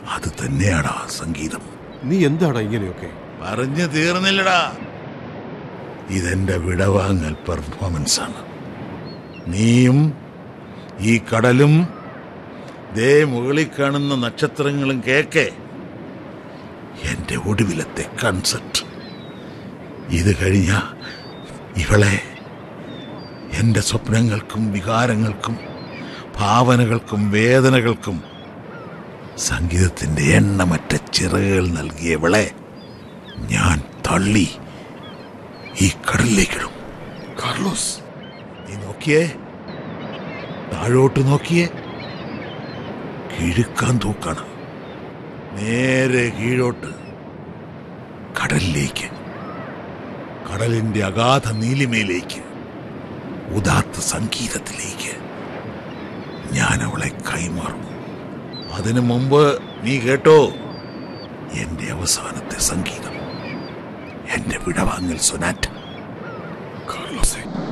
അത് തന്നെയാടാ സംഗീതം നീ എന്താടാ ഇങ്ങനെയൊക്കെ പറഞ്ഞു തീർന്നില്ലടാ ഇതെന്റെ വിടവാങ്ങൽ പെർഫോമൻസ് ആണ് നീയും ഈ കടലും ദേ മുകളിൽ കാണുന്ന നക്ഷത്രങ്ങളും കേക്കെ എന്റെ ഒടുവിലത്തെ കൺസെപ്റ്റ് ഇത് കഴിഞ്ഞ ഇവളെ എന്റെ സ്വപ്നങ്ങൾക്കും വികാരങ്ങൾക്കും ഭാവനകൾക്കും വേദനകൾക്കും സംഗീതത്തിന്റെ എണ്ണമറ്റ ചിറകുകൾ നൽകിയവളെ ഞാൻ തള്ളി ഈ കടലിലേക്കിടും കാർലോസ് നീ നോക്കിയേ താഴോട്ട് നോക്കിയേ കിഴുക്കാൻ തൂക്കാണ് നേരെ കീഴോട്ട് കടലിലേക്ക് കടലിന്റെ അഗാധ നീലിമയിലേക്ക് ഉദാത്ത സംഗീതത്തിലേക്ക് ഞാൻ അവളെ കൈമാറും അതിനു മുമ്പ് നീ കേട്ടോ എന്റെ അവസാനത്തെ സംഗീതം എന്റെ വിടവാങ്ങൽ സൊനാറ്റ കാർലോസേ